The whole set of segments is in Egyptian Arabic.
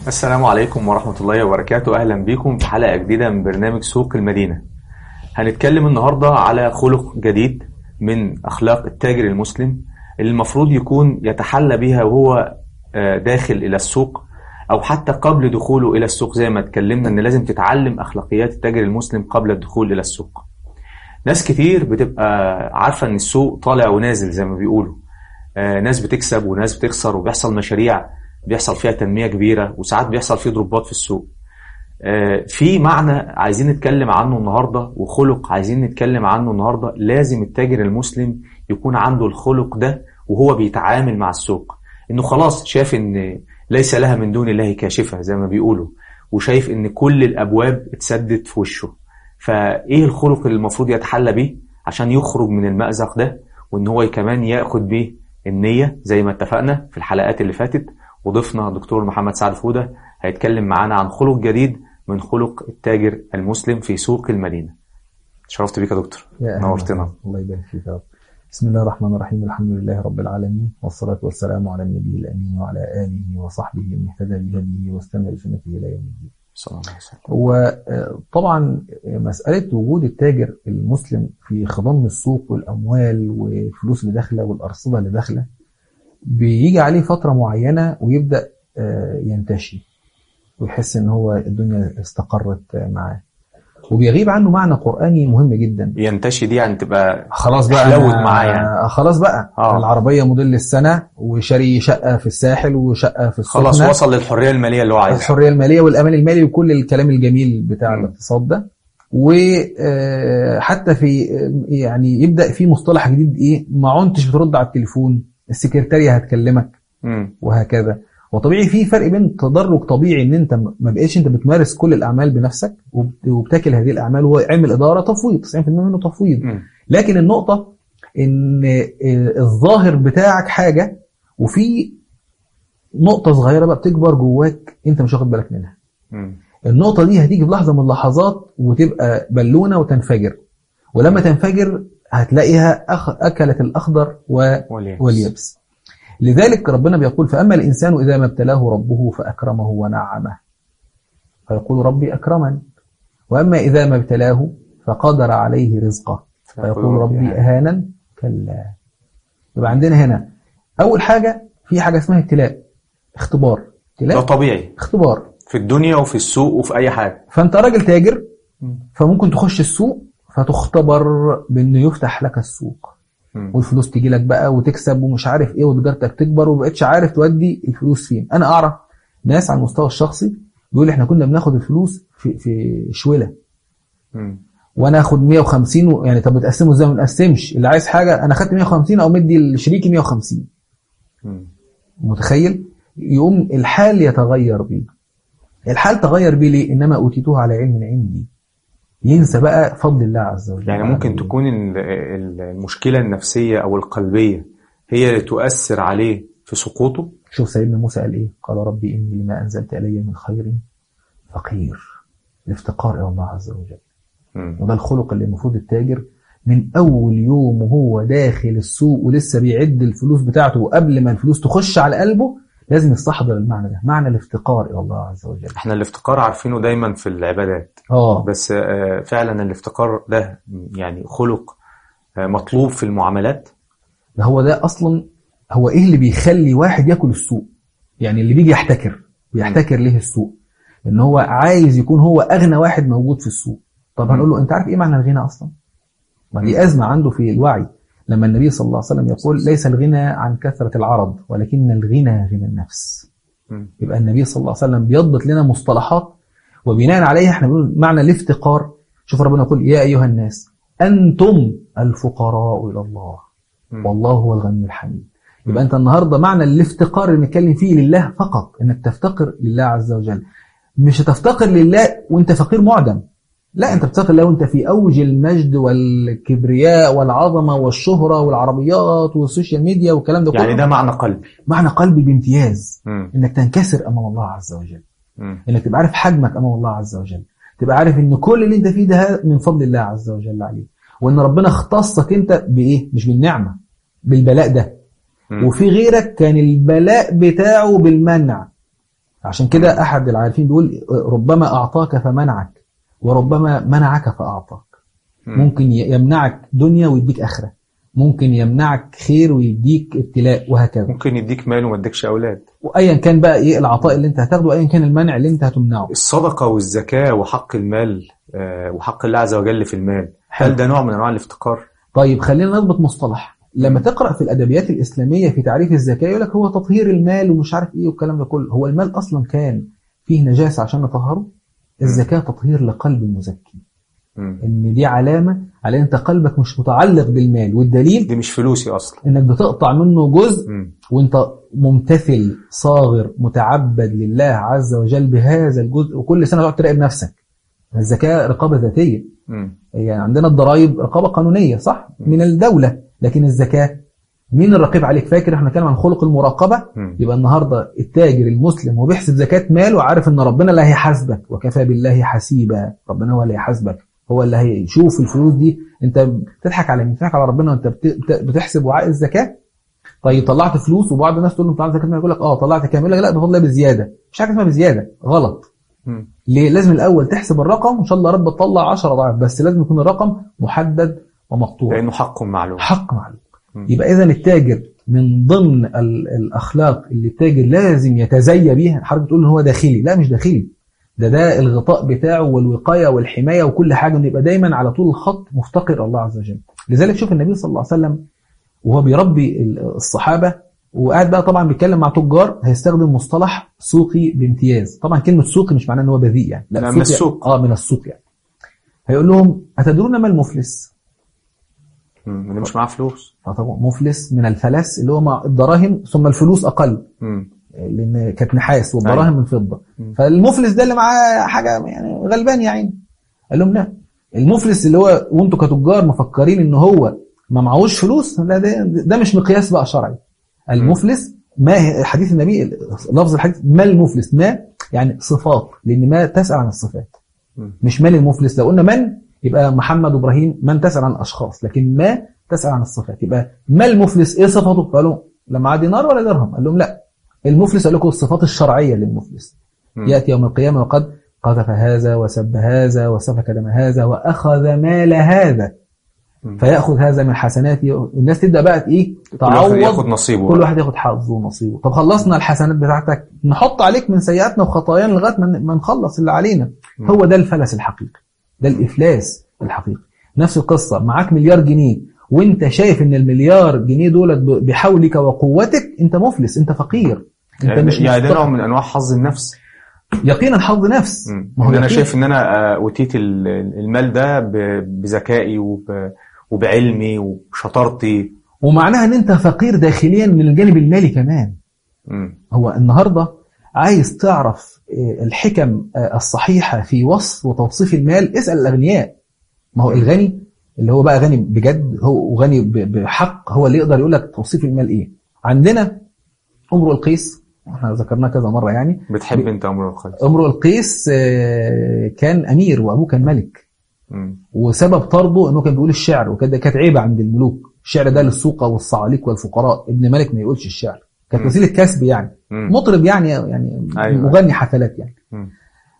السلام عليكم ورحمة الله وبركاته أهلا بكم في حلقة جديدة من برنامج سوق المدينة هنتكلم النهاردة على خلق جديد من أخلاق التاجر المسلم اللي المفروض يكون يتحلى بها وهو آه، داخل إلى السوق أو حتى قبل دخوله إلى السوق زي ما اتكلمنا إن لازم تتعلم أخلاقيات التاجر المسلم قبل الدخول إلى السوق ناس كتير بتبقى عارفة إن السوق طالع ونازل زي ما بيقولوا آه، ناس بتكسب وناس بتخسر وبيحصل مشاريع بيحصل فيها تنمية كبيرة وساعات بيحصل فيه ضربات في السوق آه، في معنى عايزين نتكلم عنه النهاردة وخلق عايزين نتكلم عنه النهاردة لازم التاجر المسلم يكون عنده الخلق ده وهو بيتعامل مع السوق انه خلاص شاف ان ليس لها من دون الله كاشفة زي ما بيقولوا وشايف ان كل الابواب اتسدت في وشه فايه الخلق اللي المفروض يتحلى بيه عشان يخرج من المأزق ده وان هو كمان ياخد بيه النية زي ما اتفقنا في الحلقات اللي فاتت وضيفنا دكتور محمد سعد فودة هيتكلم معانا عن خلق جديد من خلق التاجر المسلم في سوق المدينة شرفت بيك يا دكتور يا أهلا نورتنا وسهلا. الله يبارك فيك يا رب بسم الله الرحمن الرحيم الحمد لله رب العالمين والصلاة والسلام على النبي الأمين وعلى آله وصحبه من اهتدى بهديه واستنى بسنته إلى يوم الدين صلى الله عليه وسلم وطبعا مسألة وجود التاجر المسلم في خضم السوق والأموال والفلوس اللي داخلة والأرصدة اللي داخلة بيجي عليه فترة معينة ويبدأ آه، ينتشي ويحس إن هو الدنيا استقرت معاه وبيغيب عنه معنى قرآني مهم جدا ينتشي دي يعني تبقى خلاص بقى حلوت أنا- معاه يعني. خلاص بقى آه. العربية موديل السنة وشاري شقة في الساحل وشقة في السخنة خلاص وصل للحرية المالية اللي هو عايزها الحريه الماليه والامان المالي وكل الكلام الجميل بتاع مم. الاقتصاد ده وحتى في آه، يعني يبدا في مصطلح جديد ايه ما عنتش بترد على التليفون السكرتاريه هتكلمك مم. وهكذا وطبيعي في فرق بين تدرج طبيعي ان انت ما بقيتش انت بتمارس كل الاعمال بنفسك وبت- وبتاكل هذه الاعمال وهو علم الاداره تفويض 90% منه تفويض مم. لكن النقطة إن الظاهر بتاعك حاجة وفي نقطة صغيرة بقى بتكبر جواك أنت مش واخد بالك منها. مم. النقطة دي هتيجي في لحظة من اللحظات وتبقى بالونة وتنفجر. ولما تنفجر هتلاقيها أخ... أكلت الأخضر و... واليابس. واليابس. لذلك ربنا بيقول فأما الإنسان إذا ما ابتلاه ربه فأكرمه ونعمه. فيقول ربي أكرمن. وأما إذا ما ابتلاه فقدر عليه رزقه. فيقول ربي أهانا كلا يبقى عندنا هنا أول حاجة في حاجة اسمها ابتلاء اختبار ده ابتلاء طبيعي اختبار في الدنيا وفي السوق وفي أي حاجة فأنت راجل تاجر مم. فممكن تخش السوق فتختبر بأنه يفتح لك السوق مم. والفلوس تيجي لك بقى وتكسب ومش عارف ايه وتجارتك تكبر ومبقتش عارف تودي الفلوس فين انا اعرف ناس على المستوى الشخصي بيقول احنا كنا بناخد الفلوس في في شوله مم. وانا اخد 150 و... يعني طب بتقسمه ازاي ما بنقسمش اللي عايز حاجه انا خدت 150 او مدي لشريكي 150 مم. متخيل يقوم الحال يتغير بيه الحال تغير بيه ليه انما اوتيتوه على علم عندي ينسى بقى فضل الله عز وجل يعني ممكن عليه. تكون ال- ال- المشكلة النفسية أو القلبية هي اللي تؤثر عليه في سقوطه شوف سيدنا موسى قال ايه قال ربي اني لما انزلت الي من خير فقير الافتقار الى الله عز وجل مم. وده الخلق اللي المفروض التاجر من اول يوم وهو داخل السوق ولسه بيعد الفلوس بتاعته وقبل ما الفلوس تخش على قلبه لازم يستحضر المعنى ده معنى الافتقار الى الله عز وجل احنا الافتقار عارفينه دايما في العبادات اه بس آه، فعلا الافتقار ده يعني خلق آه، مطلوب في المعاملات ده هو ده اصلا هو ايه اللي بيخلي واحد ياكل السوق يعني اللي بيجي يحتكر بيحتكر ليه السوق ان هو عايز يكون هو اغنى واحد موجود في السوق طب هنقول له انت عارف ايه معنى الغنى اصلا ما دي ازمه عنده في الوعي لما النبي صلى الله عليه وسلم يقول ليس الغنى عن كثره العرض ولكن الغنى غنى النفس مم. يبقى النبي صلى الله عليه وسلم بيضبط لنا مصطلحات وبناء عليها احنا بنقول معنى الافتقار شوف ربنا يقول يا ايها الناس انتم الفقراء الى الله مم. والله هو الغني الحميد يبقى انت النهارده معنى الافتقار اللي بنتكلم فيه لله فقط انك تفتقر لله عز وجل مش هتفتقر لله وانت فقير معدم لا انت بتفتقر لله وانت في اوج المجد والكبرياء والعظمه والشهره والعربيات والسوشيال ميديا والكلام ده يعني كله ده معنى قلبي معنى قلبي بامتياز مم. انك تنكسر امام الله عز وجل مم. انك تبقى عارف حجمك امام الله عز وجل تبقى عارف ان كل اللي انت فيه ده من فضل الله عز وجل عليك وان ربنا اختصك انت بايه مش بالنعمه بالبلاء ده مم. وفي غيرك كان البلاء بتاعه بالمنع عشان كده أحد العارفين بيقول ربما أعطاك فمنعك وربما منعك فأعطاك مم. ممكن ي- يمنعك دنيا ويديك آخرة ممكن يمنعك خير ويديك ابتلاء وهكذا ممكن يديك مال وما يديكش اولاد وايا كان بقى ايه العطاء اللي انت هتاخده ايا كان المنع اللي انت هتمنعه الصدقه والزكاه وحق المال آه، وحق الله عز وجل في المال حلو. هل ده نوع من انواع الافتقار طيب خلينا نضبط مصطلح لما تقرا في الادبيات الاسلاميه في تعريف الزكاه يقول لك هو تطهير المال ومش عارف ايه والكلام ده كله هو المال اصلا كان فيه نجاسه عشان نطهره الزكاه تطهير لقلب المزكي مم. ان دي علامه على ان انت قلبك مش متعلق بالمال والدليل دي مش فلوسي اصلا انك بتقطع منه جزء مم. وانت ممتثل صاغر متعبد لله عز وجل بهذا الجزء وكل سنه تقعد تراقب نفسك الزكاه رقابه ذاتيه مم. يعني عندنا الضرائب رقابه قانونيه صح من الدوله لكن الزكاه مين الرقيب عليك فاكر احنا بنتكلم عن خلق المراقبه مم. يبقى النهارده التاجر المسلم وهو بيحسب زكاه ماله عارف ان ربنا لا هيحاسبك وكفى بالله حسيبا ربنا هو اللي هيحاسبك هو اللي هيشوف الفلوس دي انت بتضحك على مين بتضحك على ربنا وانت بت- بت- بتحسب وعاء الزكاه طيب طلعت فلوس وبعض الناس تقول له طلعت زكاه مال يقول لك اه طلعت كام يقول لك لا بفضل الله بزياده مش حاجه اسمها بزياده غلط مم. ليه لازم الاول تحسب الرقم وان شاء الله رب تطلع 10 ضعف بس لازم يكون الرقم محدد ومقطوع لانه حق معلوم حق معلوم مم. يبقى اذا التاجر من ضمن ال- الاخلاق اللي التاجر لازم يتزيى بيها حضرتك بتقول ان هو داخلي لا مش داخلي ده ده الغطاء بتاعه والوقايه والحمايه وكل حاجه انه يبقى دايما على طول الخط مفتقر الله عز وجل لذلك شوف النبي صلى الله عليه وسلم وهو بيربي ال- الصحابه وقاعد بقى طبعا بيتكلم مع تجار هيستخدم مصطلح سوقي بامتياز طبعا كلمه سوقي مش معناه ان هو بذيء يعني لا، لا من سوقي- السوق. اه من السوق يعني هيقول لهم اتدرون ما المفلس مم. اللي مش معاه فلوس فطبعا مفلس من الفلس اللي هو مع الدراهم ثم الفلوس اقل مم. لان كانت نحاس والدراهم أيوة. من فضه مم. فالمفلس ده اللي معاه حاجه يعني غلبان يا عيني قال لهم لا المفلس اللي هو وانتوا كتجار مفكرين ان هو ما معهوش فلوس لا ده, ده مش مقياس بقى شرعي المفلس ما هي- حديث النبي لفظ الحديث ما المفلس ما يعني صفات لان ما تسأل عن الصفات مم. مش من المفلس لو قلنا من يبقى محمد وابراهيم من تسأل عن الاشخاص لكن ما تسأل عن الصفات يبقى ما المفلس ايه صفته قالوا لا معاه دينار ولا درهم قال لهم لا المفلس قال لكم الصفات الشرعيه للمفلس مم. ياتي يوم القيامه وقد قذف هذا وسب هذا وسفك دم هذا واخذ مال هذا مم. فياخذ هذا من حسناته الناس تبدا بقى ايه كل واحد تعوض ياخد نصيبه كل واحد ياخد حظه ونصيبه طب خلصنا الحسنات بتاعتك نحط عليك من سيئاتنا وخطايانا لغايه ما ما نخلص اللي علينا مم. هو ده الفلس الحقيقي ده الافلاس الحقيقي نفس القصه معاك مليار جنيه وانت شايف ان المليار جنيه دولت ب- بحولك وقوتك انت مفلس انت فقير انت يعني, مش يعني ده مستحق. نوع من انواع حظ النفس يقينا حظ نفس مم. ما هو ان انا يقين. شايف ان انا آه، اوتيت ال- المال ده ب- بذكائي وب- وبعلمي وشطارتي ومعناها ان انت فقير داخليا من الجانب المالي كمان مم. هو النهارده عايز تعرف آه، الحكم آه، الصحيحه في وصف وتوصيف المال اسال الاغنياء ما هو الغني اللي هو بقى غني بجد هو غني ب- بحق هو اللي يقدر يقول لك توصيف المال ايه عندنا امرؤ القيس احنا ذكرناه كذا مره يعني بتحب انت امر الخير امرؤ القيس آه، كان امير وابوه كان ملك مم. وسبب طرده انه كان بيقول الشعر وكده كانت عيبه عند الملوك الشعر ده للسوقه والصعاليك والفقراء ابن ملك ما يقولش الشعر كانت مم. وسيله كسب يعني مم. مطرب يعني يعني أيوة. مغني حفلات يعني مم.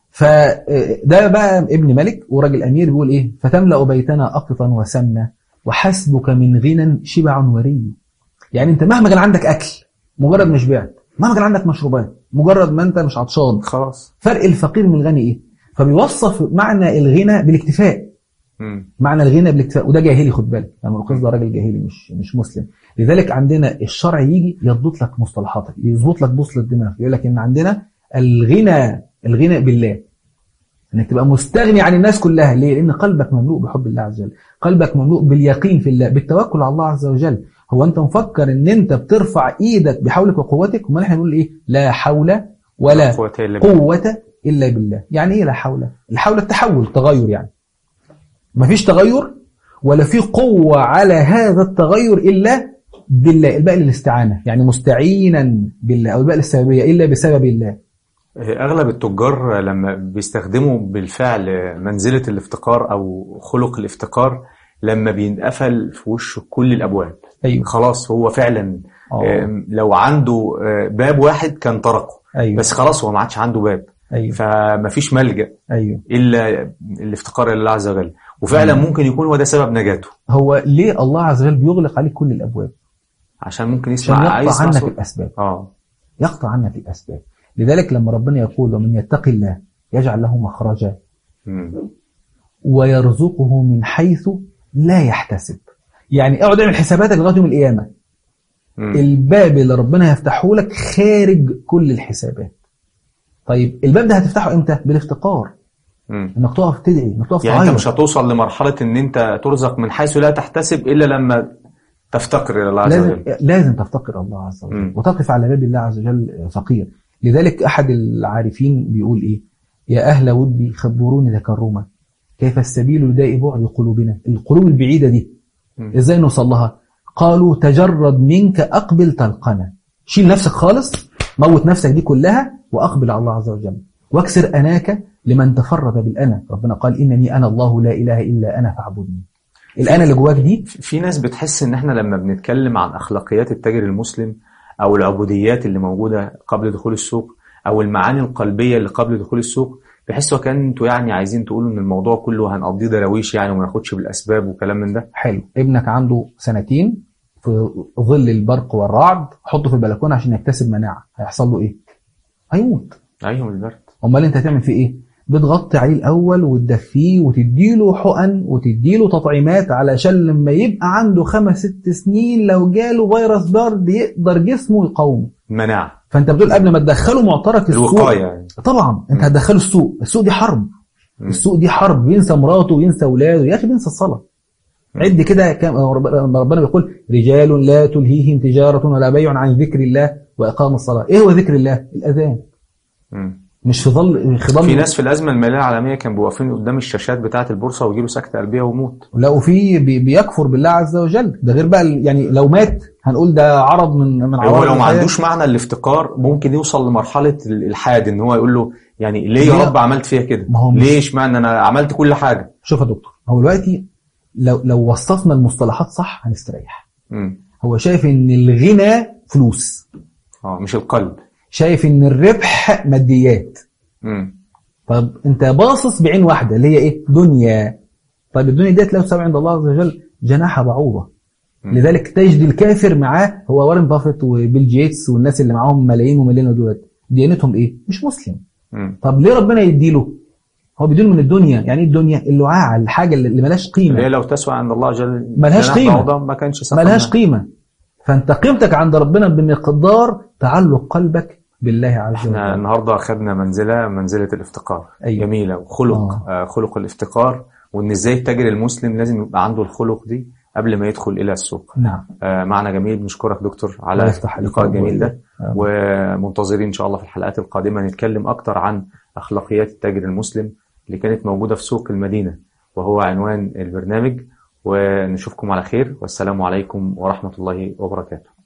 فده بقى ابن ملك وراجل امير بيقول ايه فتملا بيتنا اقطا وسمنا وحسبك من غنى شبع وري يعني انت مهما كان عندك اكل مجرد مش بعت مهما كان عندك مشروبات مجرد ما انت مش عطشان خلاص فرق الفقير من الغني ايه فبيوصف معنى الغنى بالاكتفاء مم. معنى الغنى بالاكتفاء وده جاهلي خد بالك يعني القيس ده راجل جاهلي مش مش مسلم لذلك عندنا الشرع يجي يضبط لك مصطلحاتك يظبط لك بوصله الدماغ يقول لك ان عندنا الغنى الغنى بالله انك تبقى مستغني عن الناس كلها ليه لان قلبك مملوء بحب الله عز وجل قلبك مملوء باليقين في الله بالتوكل على الله عز وجل هو انت مفكر ان انت بترفع ايدك بحولك وقوتك امال احنا بنقول ايه لا حول ولا قوة إلا بالله. قوة إلا بالله يعني إيه لا حول الحول التحول تغير يعني مفيش تغير ولا في قوة على هذا التغير إلا بالله الباقي للاستعانة يعني مستعينا بالله أو الباقي للسببية إلا بسبب الله اغلب التجار لما بيستخدموا بالفعل منزله الافتقار او خلق الافتقار لما بينقفل في وشه كل الابواب أيوه خلاص هو فعلا آه. آم، لو عنده آه، باب واحد كان طرقه ايوه بس خلاص هو ما عادش عنده باب ايوه فمفيش ملجأ ايوه الا الافتقار الى الله عز وجل وفعلا مم. ممكن يكون هو ده سبب نجاته هو ليه الله عز وجل بيغلق عليك كل الابواب عشان ممكن عشان يسمع عايز يقطع يسمع عنك صوت. الاسباب اه يقطع عنك الاسباب لذلك لما ربنا يقول ومن يتق الله يجعل له مخرجا مم. ويرزقه من حيث لا يحتسب يعني اقعد اعمل حساباتك لغايه يوم القيامه مم. الباب اللي ربنا يفتحه لك خارج كل الحسابات طيب الباب ده هتفتحه امتى بالافتقار مم. انك تقف تدعي انك تقف يعني انت تعيط مش هتوصل لمرحله ان انت ترزق من حيث لا تحتسب الا لما تفتقر الى الله عز لازم وجل لازم تفتقر الله عز وجل مم. وتقف على باب الله عز وجل فقير لذلك احد العارفين بيقول ايه يا اهل ودي خبروني تكرما كيف السبيل لداء بعد قلوبنا القلوب البعيده دي مم. ازاي نوصل لها قالوا تجرد منك اقبل تلقنا شيل نفسك خالص موت نفسك دي كلها واقبل على الله عز وجل واكسر اناك لمن تفرد بالانا ربنا قال انني انا الله لا اله الا انا فاعبدني الانا اللي جواك دي في ناس بتحس ان احنا لما بنتكلم عن اخلاقيات التاجر المسلم او العبوديات اللي موجوده قبل دخول السوق او المعاني القلبيه اللي قبل دخول السوق بيحسوا كان انتوا يعني عايزين تقولوا ان الموضوع كله هنقضيه دراويش يعني وما ناخدش بالاسباب وكلام من ده حلو ابنك عنده سنتين في ظل البرق والرعد حطه في البلكونه عشان يكتسب مناعه هيحصل له ايه هيموت ايوه من البرد امال انت هتعمل فيه ايه بتغطي عليه الاول وتدفيه وتديله حقن وتديله تطعيمات علشان لما يبقى عنده خمس ست سنين لو جاله فيروس برد يقدر جسمه يقاومه المناعه فانت بتقول قبل ما تدخله معترك السوق الوقايه يعني طبعا انت مم. هتدخله السوق السوق دي حرب مم. السوق دي حرب ينسى مراته وينسى اولاده يا اخي بينسى الصلاه عد كده كم رب- ربنا بيقول رجال لا تلهيهم تجاره ولا بيع عن ذكر الله واقام الصلاه ايه هو ذكر الله الاذان مم. مش في ظل خضم في ناس في الازمه الماليه العالميه كانوا واقفين قدام الشاشات بتاعه البورصه ويجيله سكته قلبيه ويموت لا وفي بي- بيكفر بالله عز وجل ده غير بقى ال- يعني لو مات هنقول ده عرض من من عوارض هو لو ما الحياة. عندوش معنى الافتقار ممكن يوصل لمرحله الالحاد ان هو يقول له يعني ليه ليه؟ يا رب عملت فيها كده؟ ما هو مش- ليه اشمعنى انا عملت كل حاجه؟ شوف يا دكتور هو دلوقتي لو لو وصفنا المصطلحات صح هنستريح مم. هو شايف ان الغنى فلوس اه مش القلب شايف ان الربح ماديات مم. طب انت باصص بعين واحده اللي هي ايه دنيا طيب الدنيا ديت لو تساوي عند الله عز وجل جناح بعوضه مم. لذلك تجد الكافر معاه هو وارن بافيت وبيل جيتس والناس اللي معاهم ملايين ومليون دولار ديانتهم ايه مش مسلم مم. طب ليه ربنا يديله هو بيديله من الدنيا يعني ايه الدنيا اللعاعه الحاجه اللي اللي ملهاش اللي هي قيمه لو تسوى عند الله جل ملهاش جناح قيمة. بعوضة ما كانش سقط ملهاش منها. قيمه فانت قيمتك عند ربنا بمقدار تعلق قلبك بالله عز احنا وجل النهارده اخذنا منزله منزله الافتقار أيوة. جميله وخلق آه. آه. خلق الافتقار وان ازاي التاجر المسلم لازم يبقى عنده الخلق دي قبل ما يدخل الى السوق نعم آه معنا جميل بنشكرك دكتور الله على يفتح عليك اللقاء يا رب الجميل ده آمين. ومنتظرين ان شاء الله في الحلقات القادمه نتكلم اكتر عن اخلاقيات التاجر المسلم اللي كانت موجوده في سوق المدينه وهو عنوان البرنامج ونشوفكم على خير والسلام عليكم ورحمه الله وبركاته